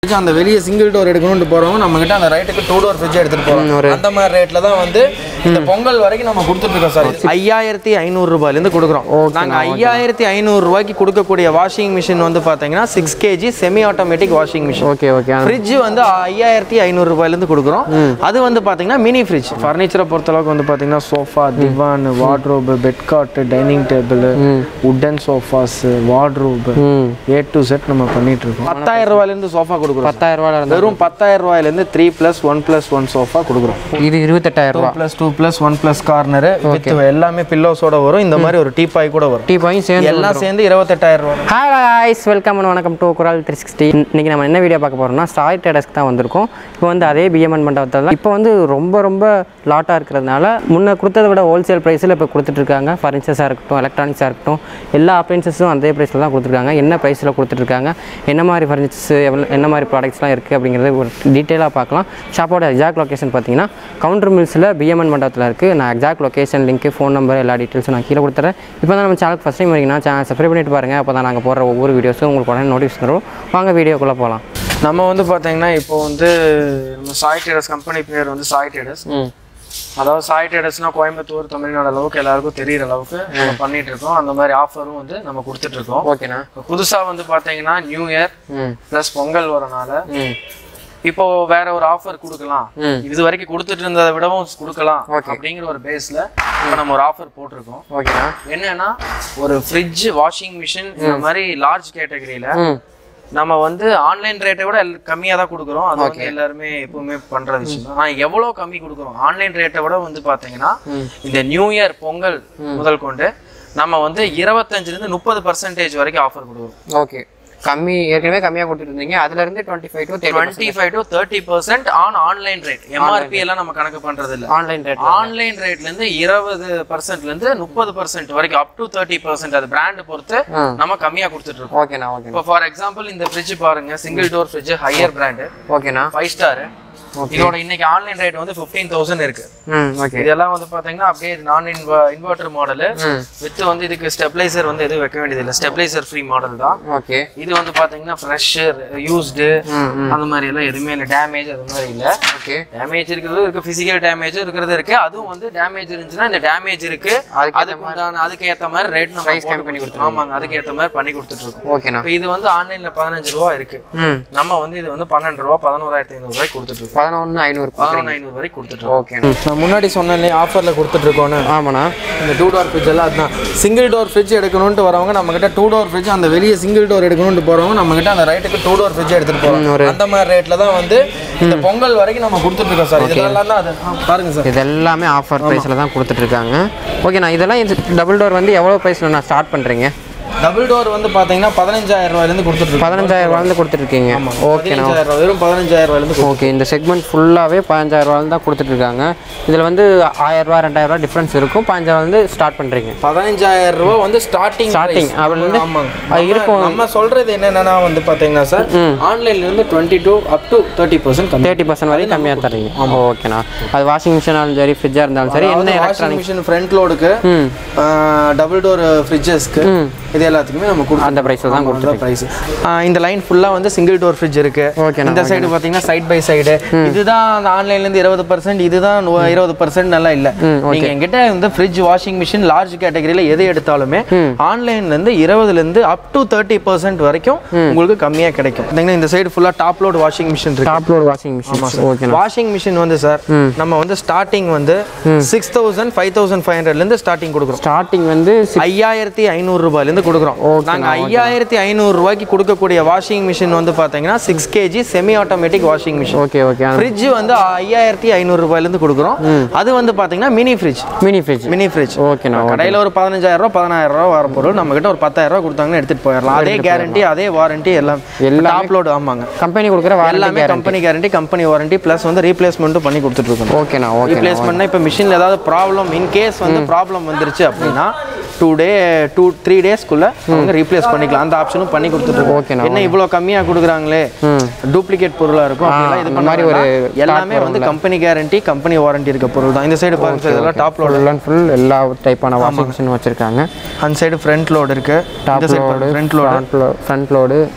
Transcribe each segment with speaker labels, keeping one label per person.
Speaker 1: அந்த வெளியே single door எடுக்கணும்னு போறவங்க நம்ம கிட்ட அந்த ரைட்டுக்கு டூ டோர் ஃப்ரிட்ஜ் எடுத்துட்டு போறோம் அந்த மாதிரி ரேட்ல தான் வந்து இந்த பொங்கல் வரைக்கும் நம்ம கொடுத்துட்டு இருக்கோம் சார் ஐயாயிரத்தி ஐநூறு ரூபாயிலேருந்து கொடுக்குறோம் நாங்க ஐயாயிரத்தி ஐநூறு ரூபாய்க்கு கொடுக்கக்கூடிய வாஷிங் மிஷின் வந்து பாத்தீங்கன்னா six KG semi automatic washing machine
Speaker 2: okay okay
Speaker 1: fridge வந்து ஐயாயிரத்தி ஐநூறு ரூபாயிலேருந்து கொடுக்குறோம் அது வந்து பார்த்தீங்கன்னா மினி ஃப்ரிட்ஜ் ஃபர்னிச்சரை பொறுத்தளவுக்கு வந்து பார்த்தீங்கன்னா சோஃபா திவான் wardrobe bed cot dining table wooden sofas wardrobe
Speaker 2: hmm
Speaker 1: A to set நம்ம பண்ணிட்டு இருக்கோம் பத்தாயிரம் ரூபாயிலேருந்து சோஃபா கொடுக்குறோம்
Speaker 2: பத்தாயிரம் ரூபாயில இருந்து
Speaker 1: வெறும் பத்தாயிரம் ரூபாயிலேருந்து three plus one plus one sofa கொடுக்குறோம்
Speaker 2: இது இருபத்தெட்டாயிரம்
Speaker 1: டூ
Speaker 2: ரூபா
Speaker 1: plus two plus one plus corner with எல்லாமே பில்லோஸோட வரும் இந்த மாதிரி ஒரு டீபாய் கூட வரும்
Speaker 2: டீ பாயும் சேர்ந்து
Speaker 1: எல்லாம் சேர்ந்து இருபத்தெட்டாயிரம் ரூபா
Speaker 2: ஹாய் guys வெல்கம் அண்ட் வணக்கம் டு குரல் த்ரீ சிக்ஸ்டி இன்னைக்கு நம்ம என்ன வீடியோ பார்க்க போறோம்னா சாய் டேடஸ்க்கு தான் வந்திருக்கோம் இப்போ வந்து அதே பிஎம்என் மண்டபத்தில் இப்போ வந்து ரொம்ப ரொம்ப லாட்டாக இருக்கிறதுனால முன்ன கொடுத்ததை விட ஹோல்சேல் ப்ரைஸில் இப்போ கொடுத்துட்ருக்காங்க ஃபர்னிச்சர்ஸாக இருக்கட்டும் எலக்ட்ரானிக்ஸாக இருக்கட்டும் எல்லா அப்ளைன்சஸும் அதே ப்ரைஸில் தான் கொடுத்துருக்காங்க என்ன ப்ரைஸில் கொடுத்துட்ருக்காங்க என்ன மாதிரி ஃபர்னிச்சர்ஸ் எவ்வளோ என்ன மாதிரி ப்ராடக்ட்ஸ்லாம் இருக்குது அப்படிங்கிறது ஒரு டீட்டெயிலாக பார்க்கலாம் ஷாப்போட எக்ஸாக்ட் லொக்கேஷன் பார்த்தீங்கன்னா கவுண்டர் மில்ஸில் பிஎம்என் மண்டபத்தில் இருக்குது நான் exact location link phone number எல்லா டீட்டெயில்ஸும் நான் கீழே கொடுத்துறேன் இப்போ தான் நம்ம சேனல் ஃபஸ்ட் டைம் வரீங்கன்னா சேனல் சப்ஸ்கிரைப் பண்ணிட்டு பாருங்கள் அப்போ தான் நாங்கள் போடுற ஒவ்வொரு வீடியோஸும் உங்களுக்கு உடனே நோட்டிஃபிகேஷன் வரும் வாங்க வீடியோக்குள்ளே போகலாம்
Speaker 1: நம்ம வந்து பார்த்தீங்கன்னா இப்போ வந்து நம்ம சாய் டேடர்ஸ் கம்பெனி பேர் வந்து சாய் டேடர்ஸ்
Speaker 2: ம்
Speaker 1: அதாவது சாய் டேடர்ஸ்னா கோயம்புத்தூர் தமிழ்நாடு அளவுக்கு எல்லாருக்கும் தெரியிற அளவுக்கு நம்ம பண்ணிட்டு இருக்கோம் அந்த மாதிரி ஆஃபரும் வந்து நம்ம கொடுத்துட்டு இருக்கோம்
Speaker 2: ஓகேண்ணா
Speaker 1: இப்ப புதுசா வந்து பாத்தீங்கன்னா நியூ இயர்
Speaker 2: ம்
Speaker 1: பிளஸ் பொங்கல் வரனால
Speaker 2: ம்
Speaker 1: இப்போ வேற ஒரு ஆஃபர் கொடுக்கலாம்
Speaker 2: ம்.
Speaker 1: இது வரைக்கும் கொடுத்துட்டு இருந்ததை விடவும் கொடுக்கலாம் அப்படிங்கிற ஒரு பேஸ்ல இப்போ நம்ம ஒரு ஆஃபர் போட்டிருக்கோம்
Speaker 2: ஓகேண்ணா
Speaker 1: என்னன்னா ஒரு ஃப்ரிட்ஜ் வாஷிங் மிஷின் இந்த மாதிரி லார்ஜ் கேட்டகரியில
Speaker 2: ம்
Speaker 1: நம்ம வந்து ஆன்லைன் ரேட்டை விட கம்மியாக தான் கொடுக்குறோம் அது வந்து எல்லாருமே எப்பவுமே பண்ற விஷயம் தான் ஆனால் எவ்வளோ கம்மி கொடுக்குறோம் ஆன்லைன் ரேட்டை விட வந்து பார்த்தீங்கன்னா இந்த நியூ இயர் பொங்கல் முதல் கொண்டு நம்ம வந்து இருபத்தஞ்சிலிருந்து முப்பது பர்சன்டேஜ் வரைக்கும் ஆஃபர் கொடுக்குறோம்
Speaker 2: ஓகே கம்மி ஏற்கனவே கம்மியாக கொடுத்துட்டு இருந்தீங்க அதுலேருந்து twenty five to thirty
Speaker 1: twenty five to thirty percent on online rate MRP எல்லாம் நம்ம கணக்கு பண்றது இல்ல
Speaker 2: ஆன்லைன் ரேட்
Speaker 1: ஆன்லைன் ரேட்ல இருந்து இருபது பர்சன்ட்ல இருந்து முப்பது பர்சன்ட் வரைக்கும் அப் டு தேர்ட்டி பர்சன்ட் அது பிராண்ட் பொறுத்து
Speaker 2: ம்.
Speaker 1: நம்ம கம்மியா கொடுத்துட்டு இருக்கோம்
Speaker 2: ஓகேண்ணா ஓகேண்ணா
Speaker 1: இப்போ ஃபார் எக்ஸாம்பிள் இந்த ஃப்ரிட்ஜ் பாருங்க single door fridge Haier brand
Speaker 2: ஓகேண்ணா
Speaker 1: ஃபைவ் ஸ்டார் இதோட இன்னைக்கு ஆன்லைன் ரேட் வந்து ஃபிஃப்டீன் தௌசண்ட் இருக்கு
Speaker 2: ம் ஓகே
Speaker 1: இதெல்லாம் வந்து பாத்தீங்கன்னா அப்படியே நான் இன்வெர்டர் மாடல்
Speaker 2: ம்
Speaker 1: வித் வந்து இதுக்கு ஸ்டெபிளைசர் வந்து எதுவும் வைக்க வேண்டியது இல்லை ஸ்டெபிளைசர் ஃப்ரீ மாடல் தான்
Speaker 2: ஓகே
Speaker 1: இது வந்து பாத்தீங்கன்னா ஃப்ரெஷர் யூஸ்டு
Speaker 2: ம் ம்
Speaker 1: அந்த மாதிரி எல்லாம் எதுவுமே இல்லை டேமேஜ் அது மாதிரி இல்லை
Speaker 2: ஓகே
Speaker 1: டேமேஜ் இருக்கிறது இருக்கு பிசிக்கல் டேமேஜ் இருக்கிறது இருக்கு அதுவும் வந்து டேமேஜ் இருந்துச்சுன்னா இந்த டேமேஜ் இருக்கு
Speaker 2: அதுக்கு
Speaker 1: அதுக்கு உண்டான அதுக்கு ஏத்த மாதிரி ரேட் நம்ம
Speaker 2: Price கம்மி பண்ணி
Speaker 1: கொடுத்துருவோம் ஆமாங்க அதுக்கு ஏத்த மாதிரி பண்ணி கொடுத்துட்டு இருக்கோம்
Speaker 2: ஓகேண்ணா
Speaker 1: இப்போ இது வந்து ஆன்லைன்ல பதினஞ்சு ரூபா இருக்கு
Speaker 2: ம்
Speaker 1: நம்ம வந்து இது வந்து பன்னெண்டு ரூபா பதினோராயிரத்தி ஐநூறு ரூபாய்க்கு கொடுத்துட்டு இருக்கோம்
Speaker 2: பதினொன்று ஐநூறு
Speaker 1: பதினொன்று ஐநூறு வரைக்கும் கொடுத்துட்டு இருக்கோம்
Speaker 2: ஓகேண்ணா
Speaker 1: நான் முன்னாடி சொன்னேன் ஆஃபர்ல கொடுத்துட்டு இருக்கோன்னு
Speaker 2: ஆமாண்ணா
Speaker 1: இந்த டூ டோர் ஃப்ரிட்ஜ் எல்லாம் அதுதான் சிங்கிள் டோர் ஃப்ரிட்ஜ் எடுக்கணும்னு வரவங்க நம்ம கிட்ட டூ டோர் ஃப்ரிட்ஜ் அந்த வெளியே சிங்கிள் டோர் எடுக்கணும்னு போறவங்க நம்ம கிட்ட அந்த ரைட்டுக்கு டூ டோர் ஃப்ரிட்ஜ் எடுத்துட்டு போறோம் அந்த மாதிரி ரேட்ல தான் வந்து இந்த பொங்கல் வரைக்கும் நம்ம கொடுத்துட்டு இருக்கோம் சார் இதெல்லாம் தான் அது ஆ, பாருங்க சார்
Speaker 2: இது எல்லாமே ஆஃபர் ப்ரைஸில் தான் கொடுத்துட்ருக்காங்க ஓகேண்ணா இதெல்லாம் இது டபுள் டோர் வந்து எவ்வளோ ப்ரைஸில் நான் ஸ்டார்ட் பண்ணுறீங்க
Speaker 1: டபுள் டோர் வந்து பாத்தீங்கன்னா பதினஞ்சாயிரம் ரூபாயிலேருந்து கொடுத்துட்டு இருக்கோம்
Speaker 2: பதினஞ்சாயிரம் ரூபாயிலேருந்து கொடுத்துட்ருக்கீங்க ஓகேண்ணா
Speaker 1: பதினஞ்சாயிரம் ரூபாய் வெறும் பதினஞ்சாயிரம் ரூபாயிலேருந்து
Speaker 2: ஓகே இந்த செக்மெண்ட் ஃபுல்லாகவே பதினஞ்சாயிரம் ரூபாயில தான் கொடுத்துட்ருக்காங்க இதில் வந்து ஆயிரரூவா ரெண்டாயிரரூவா டிஃப்ரென்ஸ் இருக்கும் பதினஞ்சாயிரம் வந்து ஸ்டார்ட் பண்ணுறீங்க
Speaker 1: பதினஞ்சாயிரம் ரூபாய் வந்து ஸ்டார்டிங்
Speaker 2: Starting, அதுல இருந்து
Speaker 1: ஆமாங்க
Speaker 2: அது இருக்கும்.
Speaker 1: நம்ம சொல்றது என்னன்னா வந்து பாத்தீங்கன்னா சார் ஆன்லைன்ல இருந்து twenty two up to thirty percent கம்மி
Speaker 2: தேர்ட்டி பர்சன்ட் வரைக்கும் கம்மியாக தரீங்க ஓகேண்ணா அது வாஷிங் மிஷினாலும் சரி ஃப்ரிட்ஜாக இருந்தாலும் சரி என்ன
Speaker 1: வாஷிங்
Speaker 2: எலக்ட்ரானிக்
Speaker 1: மிஷின் ஃப்ரண்ட் லோடுக்கு
Speaker 2: ம்
Speaker 1: டபுள் டோர் ஃப்ரிட்ஜஸ்க்கு இது எல்லாத்துக்குமே நம்ம கொடுத்து
Speaker 2: அந்த ப்ரைஸில் தான் கொடுத்து
Speaker 1: ப்ரைஸ் இந்த லைன் ஃபுல்லா வந்து சிங்கிள் டோர் ஃப்ரிட்ஜ் இருக்கு
Speaker 2: ஓகேண்ணா
Speaker 1: இந்த சைடு பாத்தீங்கன்னா சைட் பை சைடு இதுதான் அந்த ஆன்லைன்ல இருந்து இருபது பர்சன்ட் இதுதான் நூ- இருபது பர்சன்ட் நல்லா இல்ல நீங்க என்கிட்ட இந்த ஃப்ரிட்ஜ் வாஷிங் மிஷின் லார்ஜ் கேட்டகரியில எது எடுத்தாலுமே ஆன்லைன்ல இருந்து இருபதுல இருந்து அப் டு தேர்ட்டி பர்சன்ட் வரைக்கும் உங்களுக்கு கம்மியா கிடைக்கும் பாத்தீங்கன்னா இந்த சைடு ஃபுல்லா டாப் லோட் வாஷிங் மிஷின் இருக்கு
Speaker 2: டாப் லோட் வாஷிங் மிஷின் ஓகேண்ணா
Speaker 1: வாஷிங் மிஷின் வந்து சார் நம்ம வந்து ஸ்டார்டிங் வந்து six thousand five thousand five ஹண்ட்ரட்ல இருந்து ஸ்டார்டிங் கொடுக்குறோம்
Speaker 2: ஸ்டார்டிங் வந்து
Speaker 1: ஐயாயிரத்தி ஐநூறு ரூபாயிலேருந்து கொடுக்குறோம் நாங்கள் ஐயாயிரத்தி ஐநூறு ரூபாய்க்கு கொடுக்கக்கூடிய வாஷிங் மிஷின் வந்து பார்த்தீங்கன்னா six KG semi automatic washing machine
Speaker 2: okay okay
Speaker 1: fridge வந்து ஐயாயிரத்தி ஐநூறு ரூபாயிலேருந்து கொடுக்குறோம் அது வந்து பார்த்தீங்கன்னா mini fridge
Speaker 2: mini fridge
Speaker 1: mini fridge
Speaker 2: ஓகேண்ணா
Speaker 1: கடையில் ஒரு பதினஞ்சாயிரம் ரூபா பதினாயிரம் ரூபா வர பொருள் நம்ம கிட்ட ஒரு பத்தாயிரம் ரூபா கொடுத்தாங்கன்னா எடுத்துட்டு போயிடலாம் அதே கேரண்டி அதே வாரண்டி எல்லாம்
Speaker 2: எல்லாமே-
Speaker 1: டாப் லோடு ஆமாங்க
Speaker 2: கம்பெனி கொடுக்குற வாரண்டி
Speaker 1: எல்லாமே company guarantee company warranty plus வந்து ரீப்ளேஸ்மெண்ட்டும் பண்ணி கொடுத்துட்டு இருக்கோம்
Speaker 2: ஓகேண்ணா ஓகே
Speaker 1: ரீப்ளேஸ்மெண்ட்னா இப்போ மிஷினில் ஏதாவது ப்ராப்ளம் இன்கேஸ் வந்து ப்ராப்ளம் வந்துருச்சு அப்படின்னா டூ டே டூ த்ரீ டேஸ்க்குள்ள அவங்க ரீப்ளேஸ் பண்ணிக்கலாம் அந்த ஆப்ஷனும் பண்ணி கொடுத்துருக்கோம்
Speaker 2: ஓகேண்ணா,
Speaker 1: என்ன இவ்வளோ கம்மியாக கொடுக்குறாங்களே டூப்ளிகேட் பொருளாக இருக்கும் அப்படிலாம் இது
Speaker 2: அந்த
Speaker 1: பண்ண
Speaker 2: மாதிரி ஒரு
Speaker 1: வேண்டாம். எல்லாமே வந்து கம்பெனி கேரண்டி கம்பெனி வாரண்டி இருக்க பொருள் தான் இந்த சைடு பாருங்க sir, இதெல்லாம் top load
Speaker 2: full and full எல்லா டைப்பான வாஷிங் மிஷின் வச்சுருக்காங்க
Speaker 1: அந்த சைடு ஃப்ரண்ட் லோடு இருக்கு
Speaker 2: டாப்
Speaker 1: இந்த side
Speaker 2: load
Speaker 1: front load
Speaker 2: front low front load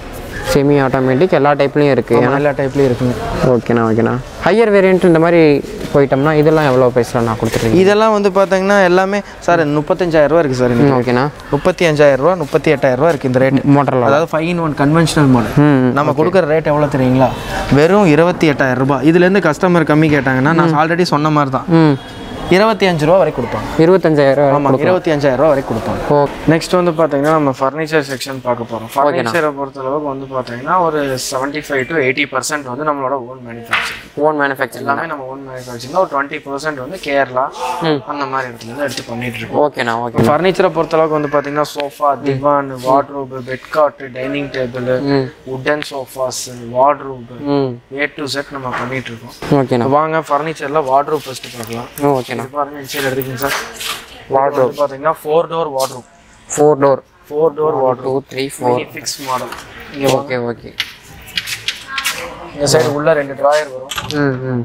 Speaker 2: semi automatic எல்லா டைப்லேயும் இருக்குது
Speaker 1: எல்லா டைப்லேயும் இருக்குங்க
Speaker 2: ஓகேண்ணா ஓகேண்ணா ஹையர் வேரியன்ட் இந்த மாதிரி போயிட்டோம்னா இதெல்லாம் எவ்வளோ ப்ரைஸில் நான் கொடுத்துருக்கீங்க
Speaker 1: இதெல்லாம் வந்து பார்த்தீங்கன்னா எல்லாமே சார் முப்பத்தஞ்சாயிரம் ரூபா இருக்குது சார் இன்னைக்கு.
Speaker 2: ஓகேண்ணா
Speaker 1: முப்பத்தி அஞ்சாயிரம் ரூபா முப்பத்தி எட்டாயிரம் ரூபா இருக்குது இந்த ரேட்
Speaker 2: மோட்டரில்
Speaker 1: அதாவது five in one conventional model
Speaker 2: ம்
Speaker 1: நம்ம கொடுக்குற ரேட் எவ்வளோ தெரியுங்களா வெறும் இருபத்தி எட்டாயிரம் ரூபாய் இதுலேருந்து கஸ்டமர் கம்மி கேட்டாங்கன்னா நான் ஆல்ரெடி சொன்ன மாதிரி தான்
Speaker 2: ம்
Speaker 1: இருபத்தி அஞ்சு ரூபா வரைக்கும் கொடுப்பாங்க
Speaker 2: இருபத்தஞ்சாயிரம்
Speaker 1: ஆமாம் இருபத்தி அஞ்சாயிரம் ரூபா வரைக்கும் கொடுப்பாங்க
Speaker 2: ஓ
Speaker 1: நெக்ஸ்ட் வந்து பார்த்தீங்கன்னா நம்ம ஃபர்னிச்சர் செக்ஷன் பார்க்க போகிறோம் ஃபர்னிச்சரை பொறுத்தளவுக்கு வந்து பார்த்தீங்கன்னா ஒரு seventy five to eighty percent வந்து நம்மளோட ஓன் மேனுஃபேக்சரிங்
Speaker 2: ஓன் மேனுஃபேக்சரிங்
Speaker 1: எல்லாமே நம்ம ஓன் மேனுஃபேக்சரிங் ஒரு டுவெண்ட்டி பர்சன்ட் வந்து கேரளா அந்த மாதிரி இடத்துல இருந்து எடுத்து பண்ணிட்டு இருக்கோம்
Speaker 2: ஓகேண்ணா ஓகே
Speaker 1: ஃபர்னிச்சரை பொறுத்தளவுக்கு வந்து பார்த்தீங்கன்னா சோஃபா திவான் wardrobe bed cot dining table
Speaker 2: hmm
Speaker 1: wooden sofas wardrobe
Speaker 2: hmm
Speaker 1: A to set நம்ம பண்ணிட்டு இருக்கோம்
Speaker 2: ஓகேண்ணா
Speaker 1: வாங்க ஃபர்னிச்சர்ல வார்ட்ரோப் ஃபர்ஸ்ட் பார்க்கலாம்
Speaker 2: ஓகேண்ணா
Speaker 1: இது பாருங்க இந்த சைடு எடுத்துக்கங்க சார் வார்ட்ரோப் பார்த்தீங்கன்னா four door wardrobe
Speaker 2: four door
Speaker 1: four door
Speaker 2: two
Speaker 1: wardrobe
Speaker 2: three four
Speaker 1: fix model இங்க
Speaker 2: ஓகே ஓகே
Speaker 1: இந்த சைடு உள்ள ரெண்டு டிராயர் வரும்
Speaker 2: ம் ம்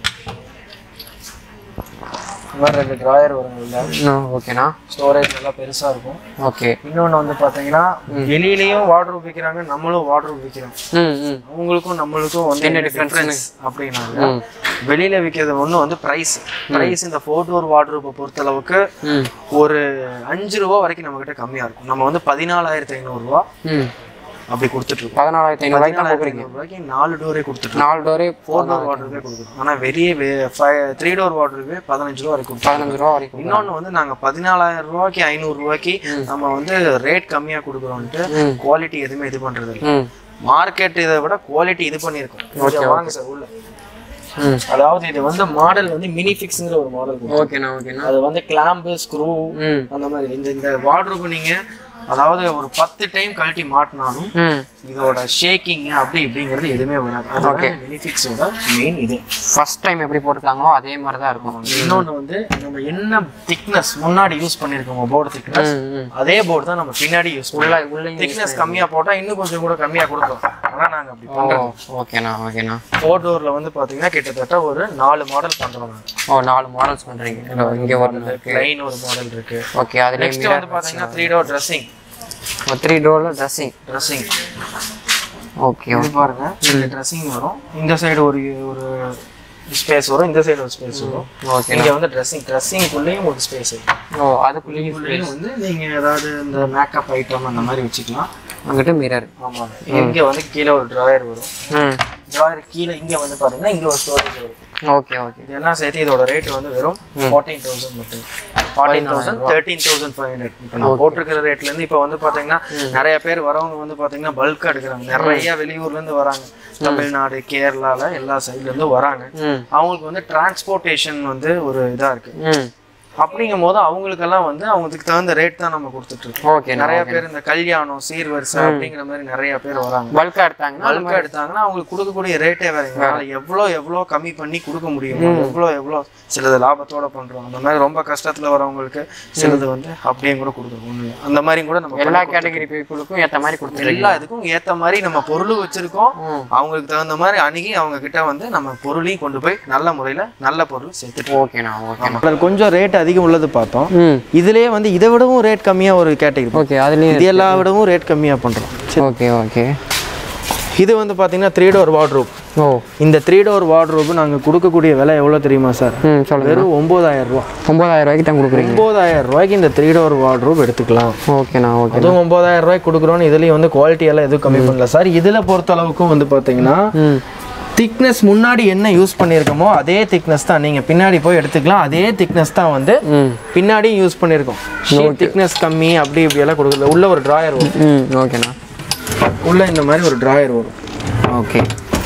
Speaker 1: இந்த மாதிரி ரெண்டு டிராயர் வரும் உள்ள
Speaker 2: ம் ஓகேண்ணா
Speaker 1: ஸ்டோரேஜ் நல்லா பெருசா இருக்கும்
Speaker 2: ஓகே
Speaker 1: இன்னொன்று வந்து பார்த்தீங்கன்னா வெளியிலயும் வார்ட்ரோப் விற்கிறாங்க நம்மளும் வார்ட்ரோப் விற்கிறோம்
Speaker 2: ம் ம்
Speaker 1: அவங்களுக்கும் நம்மளுக்கும் வந்து என்ன டிஃபரன்ஸ் அப்படின்னாங்க வெளியில விற்கிறது ஒன்று வந்து ப்ரைஸ் ப்ரைஸ் இந்த ஃபோர் டோர் வார்ட்ரோப்பை பொறுத்தளவுக்கு
Speaker 2: ம்
Speaker 1: ஒரு அஞ்சு ரூபா வரைக்கும் நம்ம கிட்ட கம்மியா இருக்கும் நம்ம வந்து பதினாலாயிரத்தி ஐநூறுரூவா
Speaker 2: ம்
Speaker 1: அப்படி கொடுத்துட்டு இருக்கோம்
Speaker 2: பதினாலாயிரத்தி ஐநூறுவாய்க்கு தான்
Speaker 1: பதினாலாயிரத்தி
Speaker 2: கொடுக்குறீங்க
Speaker 1: ஐநூறுரூவாய்க்கு நாலு டோரே கொடுத்துட்டு
Speaker 2: நாலு டோரே
Speaker 1: ஃபோர் டோர் வாட்டருக்கே கொடுக்குறோம் ஆனா வெளியே த்ரீ டோர் வாட்டருக்கு பதினஞ்சு ரூபா வரைக்கும் கொடுத்துருக்கோம்.
Speaker 2: பதினஞ்சு ரூபா வரைக்கும்
Speaker 1: இன்னொன்று வந்து நாங்க பதினாலாயிரம் ரூபாய்க்கு ஐநூறு ரூபாய்க்கு நம்ம வந்து ரேட் கம்மியா கொடுக்குறோம்ட்டு
Speaker 2: ம்.
Speaker 1: குவாலிட்டி எதுவுமே இது பண்றது இல்லை
Speaker 2: ம்
Speaker 1: மார்க்கெட் இதை விட குவாலிட்டி இது பண்ணியிருக்கோம் கொஞ்சம் வாங்க சார் உள்ள
Speaker 2: ம்
Speaker 1: அதாவது இது வந்து மாடல் வந்து மினி ஃபிக்ஸ்ங்கிற ஒரு மாடல்
Speaker 2: ஓகேண்ணா ஓகேண்ணா
Speaker 1: அது வந்து கிளாம்பு ஸ்க்ரூ
Speaker 2: ம்
Speaker 1: அந்த மாதிரி இந்த இந்த வார்ட்ரோப் நீங்க அதாவது ஒரு பத்து டைம் கழட்டி மாட்டினாலும்
Speaker 2: ம்
Speaker 1: இதோட ஷேக்கிங் அப்படி இப்படிங்கிறது எதுவுமே வராது அதுதான் பெனிஃபிட்ஸோட மெயின் இது
Speaker 2: ஃபர்ஸ்ட் டைம் எப்படி போட்டிருக்காங்களோ அதே மாதிரி தான் இருக்கும்
Speaker 1: இன்னொன்று வந்து நம்ம என்ன திக்னஸ் முன்னாடி யூஸ் பண்ணியிருக்கோம் போர்டு திக்னஸ்
Speaker 2: ம் ம்
Speaker 1: அதே போர்டு தான் நம்ம பின்னாடி யூஸ்
Speaker 2: உள்ள
Speaker 1: பண்ணலாம்
Speaker 2: உள்ள
Speaker 1: திக்னஸ் கம்மியா போட்டா இன்னும் கொஞ்சம் கூட கம்மியா கொடுக்கும் ஆனா நாங்க அப்படி பண்றோம்
Speaker 2: ஓகேண்ணா ஓகேண்ணா
Speaker 1: ஃபோர் டோர்ல வந்து பாத்தீங்கன்னா கிட்டத்தட்ட ஒரு நாலு மாடல் பண்றோம் நாங்க
Speaker 2: ஓ நாலு மாடல்ஸ் பண்ணுறீங்க இங்கே ஒரு இருக்கு
Speaker 1: லைன் ஒரு மாடல் இருக்கு
Speaker 2: ஓகே அதுலேயே
Speaker 1: நெக்ஸ்ட் வந்து பாத்தீங்கன்னா த்ரீ டோர் ட்ரெஸ்ஸிங்
Speaker 2: த்ரீ டோரில் ட்ரெஸ்ஸிங்
Speaker 1: ட்ரெஸ்ஸிங்
Speaker 2: ஓகே
Speaker 1: இது பாருங்க இந்த ட்ரெஸ்ஸிங் வரும் இந்த சைடு ஒரு ஒரு ஸ்பேஸ் வரும் இந்த சைடு ஒரு ஸ்பேஸ் வரும்
Speaker 2: ஓகே
Speaker 1: இங்க வந்து ட்ரெஸ்ஸிங் ட்ரெஸ்ஸிங்குள்ளேயும் ஒரு ஸ்பேஸ் இருக்கும்
Speaker 2: ஓ அதுக்குள்ளேயும்
Speaker 1: உள்ளேயும் வந்து நீங்க ஏதாவது இந்த மேக்கப் ஐட்டம் அந்த மாதிரி வச்சுக்கலாம்
Speaker 2: அங்கிட்ட மிரர்
Speaker 1: ஆமா இங்க வந்து கீழே ஒரு டிராயர் வரும்
Speaker 2: ம்
Speaker 1: டிராயர் கீழே இங்க வந்து பாத்தீங்கன்னா இங்க ஒரு ஸ்டோரேஜ் வரும்
Speaker 2: ஓகே ஓகே
Speaker 1: இது எல்லாம் சேர்த்து இதோட ரேட் வந்து வெறும் ஃபார்ட்டீன் தௌசண்ட் மட்டும் fourteen thousand thirteen thousand five hundred இப்போ நான் போட்டிருக்கிற ரேட்ல இருந்து இப்போ வந்து பாத்தீங்கன்னா நிறைய பேர் வரவங்க வந்து பாத்தீங்கன்னா பல்க் எடுக்கிறாங்க நிறைய வெளியூர்ல இருந்து வராங்க தமிழ்நாடு கேரளால எல்லா சைட்ல இருந்து வராங்க
Speaker 2: ம்
Speaker 1: அவங்களுக்கு வந்து டிரான்ஸ்போர்ட்டேஷன் வந்து ஒரு இதா இருக்கு
Speaker 2: ம்
Speaker 1: அப்படிங்கும் போது அவங்களுக்கெல்லாம் வந்து அவங்களுக்கு தகுந்த ரேட் தான் நம்ம கொடுத்துட்டு இருக்கோம்
Speaker 2: ஓகே
Speaker 1: நிறைய பேர் இந்த கல்யாணம் சீர்வரிசை அப்படிங்கிற மாதிரி நிறைய பேர் வராங்க
Speaker 2: பல்காக எடுத்தாங்கன்னா
Speaker 1: பல்கா எடுத்தாங்கன்னா அவங்களுக்கு கொடுக்கக்கூடிய ரேட்டே வேற அதனால எவ்வளோ எவ்வளோ கம்மி பண்ணி கொடுக்க முடியுமோ எவ்வளோ எவ்வளோ சிலது லாபத்தோட பண்றோம் அந்த மாதிரி ரொம்ப கஷ்டத்துல வரவங்களுக்கு சிலது வந்து அப்படியே கூட கொடுக்குறோம் ஒண்ணு அந்த மாதிரி கூட நம்ம
Speaker 2: எல்லா கேட்டகரி பீப்புளுக்கும் ஏற்ற மாதிரி கொடுத்துருக்கீங்க
Speaker 1: எல்லா இதுக்கும் ஏத்த மாதிரி நம்ம பொருள் வச்சிருக்கோம் அவங்களுக்கு தகுந்த மாதிரி அணுகி அவங்க கிட்ட வந்து நம்ம பொருளையும் கொண்டு போய் நல்ல முறையில நல்ல பொருள் சேர்த்துட்டு
Speaker 2: ஓகேண்ணா ஓகேண்ணா
Speaker 1: கொஞ்சம் ரேட் அதிகம் உள்ளது பார்த்தோம்
Speaker 2: ம்
Speaker 1: இதுலயே வந்து இதை விடவும் ரேட் கம்மியா ஒரு கேட்டகரி
Speaker 2: ஓகே அதுலேயும்
Speaker 1: இது எல்லா விடவும் ரேட் கம்மியா பண்றோம்
Speaker 2: ஓகே ஓகே
Speaker 1: இது வந்து பாத்தீங்கன்னா த்ரீ டோர் வார்ட்ரோப்
Speaker 2: ஓ
Speaker 1: இந்த த்ரீ டோர் வார்ட்ரோப் நாங்கள் கொடுக்கக்கூடிய விலை எவ்வளோ தெரியுமா சார்
Speaker 2: ம் சொல்லுங்கள்
Speaker 1: வெறும் ஒம்பதாயிரம் ரூபா
Speaker 2: ஒம்பதாயிரம் ரூபாய்க்கு தான் கொடுக்குறீங்க
Speaker 1: ஒம்பதாயிரம் ரூபாய்க்கு இந்த த்ரீ டோர் வார்ட்ரோப் எடுத்துக்கலாம்
Speaker 2: ஓகேண்ணா ஓகே
Speaker 1: அதுவும் ஒம்பதாயிரம் ரூபாய்க்கு கொடுக்குறோன்னு இதுலேயும் வந்து குவாலிட்டி எல்லாம் எதுவும் கம்மி பண்ணல சார் இதில் பொறுத்த அளவுக்கும் வந்து பார்த்தீங்கன்னா
Speaker 2: ம்
Speaker 1: திக்னஸ் முன்னாடி என்ன யூஸ் பண்ணியிருக்கோமோ அதே திக்னஸ் தான் நீங்கள் பின்னாடி போய் எடுத்துக்கலாம் அதே திக்னஸ் தான் வந்து
Speaker 2: ம்
Speaker 1: பின்னாடியும் யூஸ் பண்ணியிருக்கோம் ஷீட் திக்னஸ் கம்மி அப்படி இப்படி எல்லாம் கொடுக்கல உள்ள ஒரு டிராயர் வரும்
Speaker 2: ம் ஓகேண்ணா
Speaker 1: உள்ள இந்த மாதிரி ஒரு டிராயர் வரும்
Speaker 2: ஓகே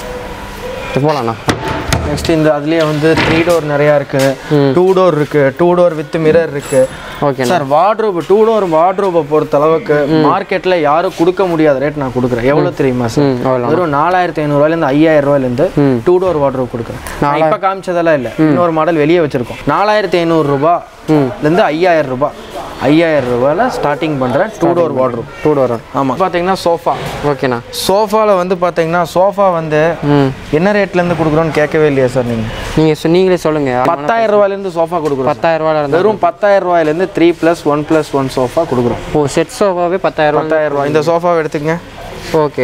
Speaker 2: போகலாண்ணா
Speaker 1: நெக்ஸ்ட் இந்த அதுலயே வந்து த்ரீ டோர் நிறையா இருக்கு டூ டோர் இருக்கு டூ டோர் வித் மிரர் இருக்கு
Speaker 2: ஓகேண்ணா
Speaker 1: சார் வார்ட்ரோப் டூ டோர் வார்ட்ரோப்பை பொறுத்த அளவுக்கு மார்க்கெட்ல யாரும் கொடுக்க முடியாத ரேட் நான் கொடுக்குறேன் எவ்வளவு தெரியுமா சார்
Speaker 2: ம் அவ்வளோ
Speaker 1: வெறும் நாலாயிரத்தி ஐநூறுவாயிலேருந்து ஐயாயிரம் ரூபாயிலேருந்து
Speaker 2: ம்.
Speaker 1: டூ டோர் வார்ட்ரோப் கொடுக்குறேன் நான் இப்போ காமிச்சதெல்லாம் இல்லை இன்னொரு மாடல் வெளியே வச்சிருக்கோம் நாலாயிரத்தி ஐநூறு ரூபாயிலேருந்து ஐயாயிரம் ரூபாய் ஐயாயிரம் ரூபாயில ஸ்டார்டிங் பண்ணுறேன் two door wardrobe
Speaker 2: two door
Speaker 1: ஆமாம் பார்த்தீங்கன்னா சோஃபா
Speaker 2: ஓகேண்ணா
Speaker 1: சோஃபாவில் வந்து பார்த்தீங்கன்னா சோஃபா வந்து
Speaker 2: ம்
Speaker 1: என்ன ரேட்லேருந்து கொடுக்குறோன்னு கேட்கவே இல்லையா சார் நீங்கள்
Speaker 2: நீங்கள் சொ நீங்களே சொல்லுங்கள்
Speaker 1: பத்தாயிரம் ரூபாயிலேருந்து சோஃபா கொடுக்குறோம்
Speaker 2: பத்தாயிரம் ரூபாயில் இருந்தால்
Speaker 1: வெறும் பத்தாயிரம் ரூபாயிலேருந்து three plus one plus one sofa கொடுக்குறோம்
Speaker 2: ஓ செட் சோஃபாவே பத்தாயிரம் ரூபா
Speaker 1: பத்தாயிரம் ரூபாய் இந்த சோஃபாவை எடுத்துக்கங்க
Speaker 2: ஓகே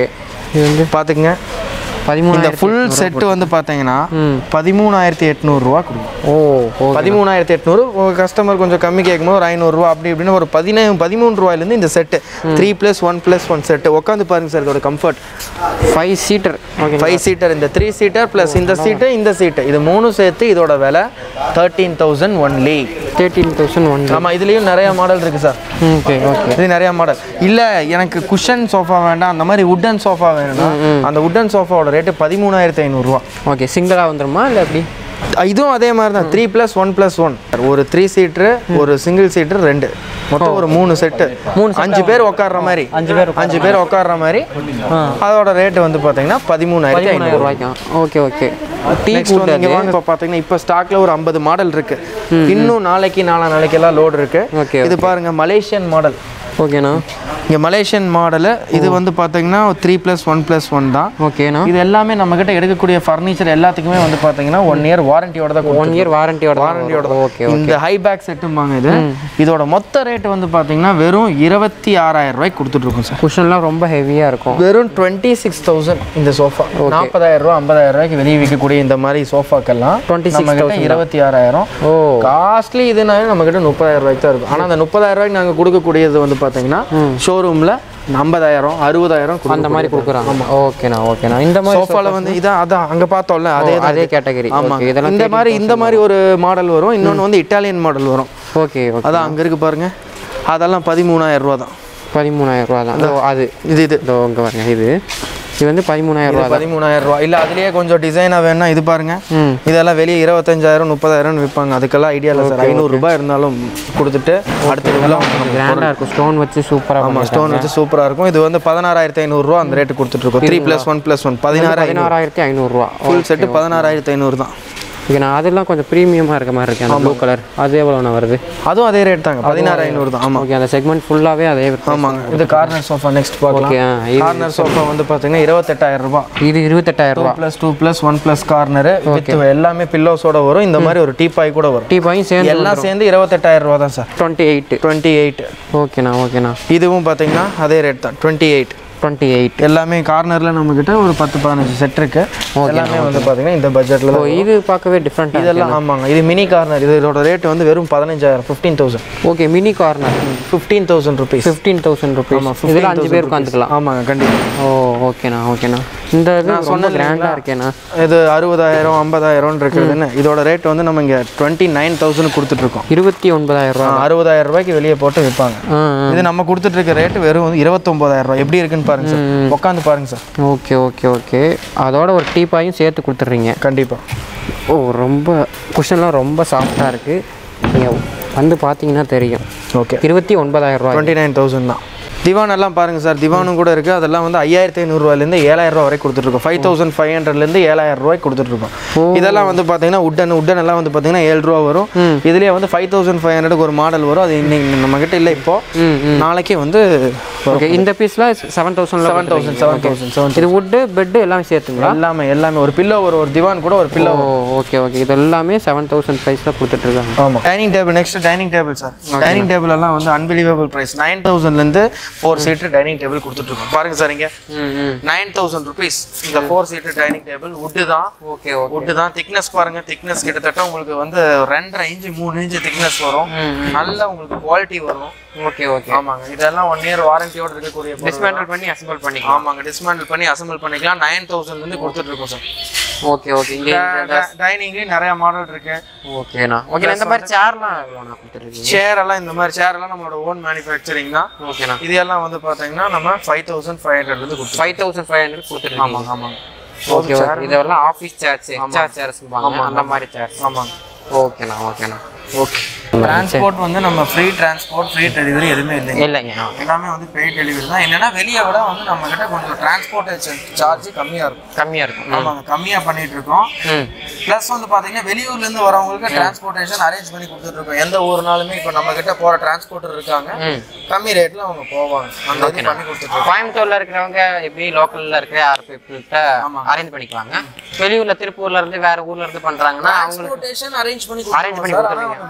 Speaker 2: இது வந்து
Speaker 1: பார்த்துக்குங்க இந்த
Speaker 2: பதிமூணாயிரத்தி
Speaker 1: ஃபுல் செட்டு வந்து பார்த்தீங்கன்னா
Speaker 2: ம்.
Speaker 1: பதிமூணாயிரத்தி எட்நூறுரூவா கொடுக்கும்
Speaker 2: ஓ ஓ
Speaker 1: பதிமூணாயிரத்தி எட்நூறு கஸ்டமர் கொஞ்சம் கம்மி கேட்கும்போது ஒரு ஐநூறுரூவா அப்படி இப்படின்னு ஒரு பதினே பதிமூணு ரூபாயிலேருந்து இந்த set three plus one plus one set உட்காந்து பாருங்க சார் இதோட comfort
Speaker 2: five seater okay
Speaker 1: five seater இந்த த்ரீ சீட்டர் ப்ளஸ் இந்த சீட்டு இந்த சீட்டு இது மூணும் சேர்த்து இதோட விலை thirteen thousand only
Speaker 2: thirteen thousand one
Speaker 1: ஆமாம் இதுலேயும் நிறைய மாடல் இருக்குது சார்
Speaker 2: ஓகே ஓகே
Speaker 1: இது நிறைய மாடல் இல்ல எனக்கு குஷன் சோஃபா வேண்டாம் அந்த மாதிரி உட்டன் சோஃபா வேணும்னா அந்த உட்டன் சோஃபாவோட ரேட்டு பதிமூணாயிரத்தி ஐநூறுரூவா
Speaker 2: ஓகே சிங்கிளாக வந்துருமா இல்லை எப்படி
Speaker 1: இதுவும் அதே மாதிரி தான் three plus one plus one ஒரு த்ரீ சீட்ரு ஒரு சிங்கிள் சீட்ரு ரெண்டு மொத்தம் ஒரு மூணு செட்டு மூணு அஞ்சு பேர் உட்கார்ற மாதிரி
Speaker 2: அஞ்சு பேர்
Speaker 1: அஞ்சு பேர் உட்கார்ற மாதிரி அதோட ரேட்டு வந்து பார்த்தீங்கன்னா பதிமூணாயிரத்தி ஐநூறு
Speaker 2: பதிமூணாயிரம் ரூபாய்க்கும் ஓகே ஓகே டீ
Speaker 1: நெக்ஸ்ட் வந்து இங்கே வாங்க இப்போ பார்த்தீங்கன்னா இப்போ ஸ்டாக்ல ஒரு ஐம்பது மாடல் இருக்கு இன்னும் நாளைக்கு நாலா நாளைக்கு எல்லாம் லோடு இருக்கு
Speaker 2: Okay,
Speaker 1: இது பாருங்க மலேசியன் மாடல்
Speaker 2: ஓகேண்ணா
Speaker 1: இங்கே மலேசியன் மாடலு இது வந்து பார்த்தீங்கன்னா three plus one plus one தான்
Speaker 2: ஓகேண்ணா
Speaker 1: இது எல்லாமே நம்மக்கிட்ட எடுக்கக்கூடிய ஃபர்னிச்சர் எல்லாத்துக்குமே வந்து பார்த்தீங்கன்னா ஒன் இயர் வாரண்டியோட தான்
Speaker 2: ஒன் இயர் வாரண்டியோட
Speaker 1: வாரண்டியோட
Speaker 2: ஓகே
Speaker 1: இந்த ஹை பேக் செட்டும்பாங்க இது இதோட மொத்த ரேட் வந்து பார்த்தீங்கன்னா வெறும் இருபத்தி ஆறாயிரம் ரூபாய்க்கு கொடுத்துட்ருக்கோம் சார்
Speaker 2: குஷன்லாம் ரொம்ப ஹெவியாக இருக்கும்
Speaker 1: வெறும் டுவெண்ட்டி சிக்ஸ் தௌசண்ட் இந்த சோஃபா நாற்பதாயிரம் ரூபா ஐம்பதாயிரம் ரூபாய்க்கு வெளியே விற்கக்கூடிய இந்த மாதிரி சோஃபாக்கெல்லாம்
Speaker 2: 26,000
Speaker 1: நம்ம கிட்ட இருபத்தி ஆறாயிரம்
Speaker 2: ஓ
Speaker 1: காஸ்ட்லி இதுனாலும் நம்ம கிட்ட முப்பதாயிரம் ரூபாய்க்கு தான் இருக்கும் ஆனால் அந்த முப்பதாயிரம் ரூபாய்க்கு நாங்கள் கொடுக்கக்கூடியது வந்து பார்த்தீங்கன்னா ஷோரூமில் ஐம்பதாயிரம் அறுபதாயிரம்
Speaker 2: அந்த மாதிரி கொடுக்குறாங்க ஓகேண்ணா ஓகேண்ணா இந்த மாதிரி
Speaker 1: சோஃபால வந்து இதான் அதான் அங்க பார்த்தோம்ல அதே தான்
Speaker 2: அதே
Speaker 1: இது.
Speaker 2: கேட்டகரி
Speaker 1: ஆமாங்க
Speaker 2: ஓகே இதெல்லாம்
Speaker 1: இந்த மாதிரி இந்த மாதிரி ஒரு மாடல் வரும் இன்னொன்று வந்து இட்டாலியன் மாடல் வரும்
Speaker 2: ஓகே ஓகே
Speaker 1: அதான் அங்க இருக்கு பாருங்க அதெல்லாம் பதிமூணாயிரம் ரூபா தான்
Speaker 2: பதிமூணாயிரம் ரூபா தான் இதோ அது
Speaker 1: இது இது
Speaker 2: இதோ இங்கே பாருங்க இது இது வந்து பதிமூணாயிரம் ரூபா தான்
Speaker 1: பதிமூணாயிரம் ரூபா இல்ல அதுலயே கொஞ்சம் டிசைனா வேணா இது பாருங்க
Speaker 2: ம்
Speaker 1: இதெல்லாம் வெளியே இருபத்தஞ்சாயிரம் முப்பதாயிரம் விற்பாங்க அதுக்கெல்லாம் ஐடியா இல்லை சார் ஐநூறு ரூபாய் இருந்தாலும் கொடுத்துட்டு அடுத்த இதெல்லாம்
Speaker 2: கிராண்டாக இருக்கும் ஸ்டோன் வச்சு சூப்பராக
Speaker 1: ஆமா ஸ்டோன் வச்சு சூப்பரா இருக்கும் இது வந்து பதினாறாயிரத்தி ஐநூறுரூவா அந்த ரேட்டு கொடுத்துட்டு இருக்கோம் three plus one plus one பதினாறாயிரம்
Speaker 2: பதினாறாயிரத்தி ஐநூறுரூவா
Speaker 1: ஃபுல் செட்டு பதினாறாயிரத்தி ஐநூறு தான்
Speaker 2: ஓகே நான் அதெல்லாம் கொஞ்சம் ப்ரீமியமாக இருக்க மாதிரி இருக்கு அந்த ப்ளூ கலர் அது எவ்வளோண்ணா வருது
Speaker 1: அதுவும் அதே ரேட் தாங்க பதினாறு ஐநூறு தான் ஆமா
Speaker 2: ஓகே அந்த செக்மெண்ட் ஃபுல்லாகவே அதே price.
Speaker 1: ஆமாங்க இது கார்னர் சோஃபா நெக்ஸ்ட் பார்க்கலாம்
Speaker 2: ஓகே ஆ, இது
Speaker 1: கார்னர் சோஃபா வந்து பார்த்தீங்கன்னா இருபத்தெட்டாயிரம் ரூபாய்
Speaker 2: இது இருபத்தெட்டாயிரம்
Speaker 1: டூ
Speaker 2: ரூபா
Speaker 1: plus two plus one plus corner with எல்லாமே பில்லோஸோட வரும் இந்த மாதிரி ஒரு டீபாய் கூட வரும்
Speaker 2: டீ பாயும் சேர்ந்து
Speaker 1: எல்லாம் சேர்ந்து இருபத்தெட்டாயிரம் ரூபா தான் sir
Speaker 2: twenty eight
Speaker 1: twenty eight
Speaker 2: ஓகேண்ணா ஓகேண்ணா
Speaker 1: இதுவும் பார்த்தீங்கன்னா அதே ரேட் தான் டுவெண்ட்டி எயிட்
Speaker 2: டுவெண்ட்டி எயிட்
Speaker 1: எல்லாமே கார்னரில் நம்மக்கிட்ட ஒரு பத்து பதினஞ்சு செட் இருக்கு எல்லாமே வந்து பார்த்தீங்கன்னா இந்த பட்ஜெட்டில்
Speaker 2: ஓ இது பார்க்கவே டிஃப்ரெண்ட்டாக
Speaker 1: இதெல்லாம் ஆமாங்க இது மினி கார்னர் இதோட ரேட் வந்து வெறும் பதினஞ்சாயிரம் fifteen thousand
Speaker 2: okay mini corner
Speaker 1: fifteen thousand rupees
Speaker 2: fifteen thousand rupees இதில் அஞ்சு பேர் உட்காந்துக்கலாம்
Speaker 1: ஆமாங்க கண்டிப்பாக
Speaker 2: ஓ ஓகேண்ணா ஓகேண்ணா இந்த இது ரொம்ப கிராண்டாக இருக்கேண்ணா
Speaker 1: இது அறுபதாயிரம் ஐம்பதாயிரம் இருக்குதுன்னு இதோட ரேட் வந்து நம்ம இங்கே டுவெண்ட்டி நைன் தௌசண்ட் கொடுத்துட்ருக்கோம்
Speaker 2: இருபத்தி ஒன்பதாயிரம் ரூபா
Speaker 1: அறுபதாயிரம் ரூபாய்க்கு வெளியே போட்டு விற்பாங்க
Speaker 2: ஆ
Speaker 1: இது நம்ம கொடுத்துட்டு இருக்க ரேட் வெறும் வந்து இருபத்தொம்போதாயிரம் ரூபாய் எப்படி இருக்குன்னு பாருங்க சார் உட்காந்து பாருங்க சார்
Speaker 2: ஓகே ஓகே ஓகே அதோட ஒரு டீ பாயும் சேர்த்து கொடுத்துட்றீங்க
Speaker 1: கண்டிப்பாக
Speaker 2: ஓ ரொம்ப குஷன்லாம் ரொம்ப சாஃப்டாக இருக்குது நீங்கள் வந்து பார்த்தீங்கன்னா தெரியும்
Speaker 1: ஓகே
Speaker 2: இருபத்தி ஒன்பதாயிரம் ரூபாய்
Speaker 1: டுவெண்ட்டி நைன் தௌசண்ட் தான் திவான் எல்லாம் பாருங்க சார் திவானும் கூட இருக்குது அதெல்லாம் வந்து ஐயாயிரத்தி ஐநூறுரூவாலேருந்து ஏழாயிரம் ரூபா வரைக்கும் கொடுத்துட்ருக்கோம் ஃபைவ் தௌசண்ட் ஃபைவ் ஹண்ட்ரட்லேருந்து ஏழாயிரம் ரூபாய்க்கு கொடுத்துட்ருக்கோம் இதெல்லாம் வந்து பார்த்தீங்கன்னா உட்டன் உட்டன் எல்லாம் வந்து பார்த்தீங்கன்னா ஏழு ரூபா வரும் இதுலேயே வந்து ஃபைவ் தௌசண்ட் ஃபைவ் ஹண்ட்ரடுக்கு ஒரு மாடல் வரும் அது இன்னைக்கு நம்ம கிட்ட இல்லை இப்போ
Speaker 2: ம்
Speaker 1: நாளைக்கு வந்து
Speaker 2: ஓகே இந்த பீஸில் seven thousand
Speaker 1: seven thousand seven thousand seven
Speaker 2: இது வுட்டு பெட்டு எல்லாமே சேர்த்துங்களா
Speaker 1: எல்லாமே எல்லாமே ஒரு பில்லோ ஒரு ஒரு திவான் கூட ஒரு பில்லோ
Speaker 2: ஓ ஓகே ஓகே இது எல்லாமே செவன் தௌசண்ட் ப்ரைஸில் கொடுத்துட்ருக்காங்க
Speaker 1: ஆமாம் dining table next dining table sir dining table எல்லாம் வந்து அன்பிலீவபிள் ப்ரைஸ் நைன் தௌசண்ட்லேருந்து ஃபோர் சீட்டர் டைனிங் டேபிள் கொடுத்துட்ருக்கோம் பாருங்க சார் இங்கே
Speaker 2: ம் ம்
Speaker 1: நைன் தௌசண்ட் ருபீஸ் இந்த four seater dining table wood தான்
Speaker 2: ஓகே ஓகே
Speaker 1: வுட்டு தான் திக்னஸ் பாருங்க திக்னஸ் கிட்டத்தட்ட உங்களுக்கு வந்து ரெண்டரை இன்ச்சு மூணு இன்ச்சு திக்னஸ் வரும் நல்ல உங்களுக்கு குவாலிட்டி வரும்
Speaker 2: ஓகே ஓகே
Speaker 1: ஆமாங்க இதெல்லாம் ஒன் இயர் வாரண்டியோட இருக்கக்கூடிய பொருள்.
Speaker 2: டிஸ்மேண்டில் பண்ணி அசம்பிள் பண்ணிக்கலாம்
Speaker 1: ஆமாங்க டிஸ்மேண்டில் பண்ணி அசம்பிள் பண்ணிக்கலாம் நைன் தௌசண்ட்லேருந்து கொடுத்துட்ருக்கோம் சார்
Speaker 2: ஓகே ஓகே இங்கே
Speaker 1: டைனிங்லேயும் நிறைய மாடல் இருக்கு
Speaker 2: ஓகேண்ணா ஓகே இந்த மாதிரி சேர்லாம் எவ்வளோண்ணா கொடுத்துருக்கீங்க
Speaker 1: சேர் எல்லாம் இந்த மாதிரி சேர் எல்லாம் நம்மளோட ஓன் மேனுஃபேக்சரிங் தான்
Speaker 2: ஓகேண்ணா
Speaker 1: இது எல்லாம் வந்து பார்த்தீங்கன்னா நம்ம ஃபைவ் தௌசண்ட் ஃபைவ் ஹண்ட்ரட்லேருந்து கொடுத்துருவோம்
Speaker 2: ஃபைவ் தௌசண்ட் ஃபைவ் ஹண்ட்ரட் கொடுத்துருக்கீங்க
Speaker 1: ஆமாங்க ஆமாங்க
Speaker 2: ஓகே ஓகே இதெல்லாம் ஆஃபீஸ் சேர்ஸ் எக்ஸ்ட்ரா சேர்ஸ்பாங்க அந்த மாதிரி சேர்ஸ்
Speaker 1: ஆமாங்க
Speaker 2: ஓகேண்ணா ஓகேண்ணா
Speaker 1: ஓகே டிரான்ஸ்போர்ட் வந்து நம்ம ஃப்ரீ டிரான்ஸ்போர்ட் ஃப்ரீ டெலிவரி எதுவுமே இல்லைங்க
Speaker 2: இல்லைங்க
Speaker 1: எல்லாமே வந்து பெய்ட் டெலிவரி தான் என்னன்னா வெளியே விட வந்து நம்ம கிட்ட கொஞ்சம் டிரான்ஸ்போர்ட்டேஷன் சார்ஜ் கம்மியாக இருக்கும்
Speaker 2: கம்மியாக இருக்கும்
Speaker 1: ஆமாங்க கம்மியாக பண்ணிட்டு இருக்கோம்
Speaker 2: ம்
Speaker 1: ப்ளஸ் வந்து பார்த்தீங்கன்னா வெளியூர்லேருந்து வரவங்களுக்கு டிரான்ஸ்போர்ட்டேஷன் அரேஞ்ச் பண்ணி கொடுத்துட்டு இருக்கோம் எந்த ஊர்னாலுமே இப்போ நம்ம கிட்ட போகிற டிரான்ஸ்போர்ட்டர் இருக்காங்க
Speaker 2: ம்
Speaker 1: கம்மி ரேட்டில் அவங்க போவாங்க அந்த இது பண்ணி கொடுத்துட்டு
Speaker 2: கோயம்புத்தூர்ல இருக்கிறவங்க எப்படி லோக்கல்ல இருக்கிற யார் பீப்புள்கிட்ட அரேஞ்ச் பண்ணிக்குவாங்க வெளியூர்ல திருப்பூர்ல இருந்து வேற ஊர்ல இருந்து பண்றாங்கன்னா அவங்களுக்கு
Speaker 1: டிரான்ஸ்போர்ட்டேஷன் அரேஞ்ச் பண்ணி
Speaker 2: Arrange பண்ணி
Speaker 1: கொடுத்துருவோம் மெட்டீரியல்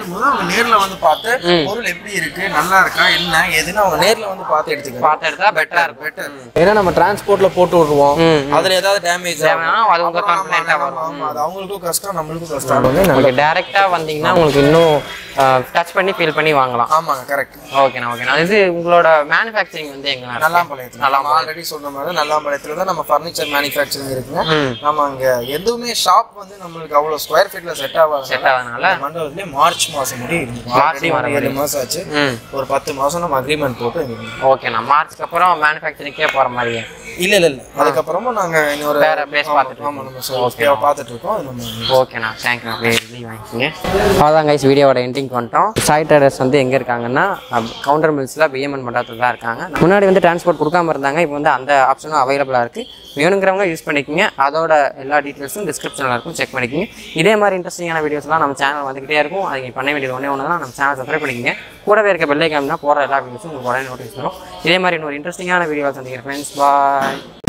Speaker 1: போது அவங்க நேர்ல வந்து பார்த்து பொருள் எப்படி இருக்கு நல்லா இருக்கா என்ன எதுன்னு அவங்க நேர்ல வந்து பார்த்து எடுத்துக்கலாம்
Speaker 2: பார்த்து எடுத்தா பெட்டரா இருக்கும்
Speaker 1: பெட்டர் ஏன்னா நம்ம டிரான்ஸ்போர்ட்ல போட்டு விடுவோம் அதுல ஏதாவது டேமேஜ்
Speaker 2: தேவைன்னா அது உங்க கம்ப்ளைண்ட்டாக வரும்
Speaker 1: ஆமா அது அவங்களுக்கும் கஷ்டம் நம்மளுக்கும் கஷ்டம் வந்து நல்ல-
Speaker 2: உங்களுக்கு டேரெக்டாக வந்தீங்கன்னா உங்களுக்கு இன்னும் டச் பண்ணி ஃபீல் பண்ணி வாங்கலாம்
Speaker 1: ஆமாங்க கரெக்ட்
Speaker 2: ஓகேண்ணா ஓகேண்ணா இது உங்களோட மேனுஃபேக்சரிங் வந்து எங்கண்ணா இருக்கு?
Speaker 1: நல்லாம்பாளையத்துல நம்ம ஆல்ரெடி சொன்ன மாதிரி நல்லாம்பாளையத்துல தான் நம்ம ஃபர்னிச்சர் மேனுஃபேக்சரிங் இருக்குங்க
Speaker 2: ம்
Speaker 1: நம்ம அங்க எதுவுமே ஷாப் வந்து நம்மளுக்கு அவ்வளவு ஸ்கொயர் ஃபீட்ல செட் ஆகாது
Speaker 2: செட் ஆகாதனால
Speaker 1: மண்டபத்திலே மார்ச் மாசம் முடியும் இருக்கு ஆல்ரெடி ஒரு ஏழு மாசம் ஆச்சு
Speaker 2: ம்
Speaker 1: ஒரு பத்து மாசம் நம்ம அக்ரிமெண்ட் போட்டு இருக்கு.
Speaker 2: ஓகேண்ணா மார்ச்க்கு அப்புறம் மேனுஃபேக்சரிங்கே போகிற மாதிரியே
Speaker 1: இல்ல இல்ல இல்ல அதுக்கப்புறமும் நாங்க இன்னொரு
Speaker 2: வேற place பார்த்துட்டு
Speaker 1: ஆமா நம்ம so- பார்த்துட்டு இருக்கோம் அது நம்ம
Speaker 2: ஓகேண்ணா தேங்க்யூ வெளியே வாங்கிக்கிங்க அவ்வளோதான் கைஸ் வீடியோவோட எண்டிங் வந்துட்டோம் சாய் ட்ரேடர்ஸ் வந்து எங்கே இருக்காங்கன்னா கவுண்டர் மில்ஸில் பிஎம்என் மண்டபத்தில் தான் இருக்காங்க முன்னாடி வந்து டிரான்ஸ்போர்ட் கொடுக்காம இருந்தாங்க இப்போ வந்து அந்த ஆப்ஷனும் அவைலபிளாக இருக்குது வேணுங்கிறவங்க யூஸ் பண்ணிக்கோங்க அதோட எல்லா டீட்டெயில்ஸும் டிஸ்கிரிப்ஷனில் இருக்கும் செக் பண்ணிக்கோங்க இதே மாதிரி இன்ட்ரெஸ்டிங்கான வீடியோஸ்லாம் நம்ம சேனல் வந்துகிட்டே இருக்கும் அது நீங்கள் பண்ண வேண்டியது ஒன்றே ஒன்று தான் நம்ம சேனல் சப்ஸ்கிரைப் பண்ணிக்கோங்க கூடவே இருக்க பெல்லை காமினா போகிற எல்லா வீடியோஸும் உங்களுக்கு உடனே நோட்டீஸ் வரும் இதே மாதிரி இன்னொரு இன்ட்ரெஸ்டிங்கான வீடியோஸ் சந்திக்கிறேன் ஃப்ரெண்ட்ஸ் பாய்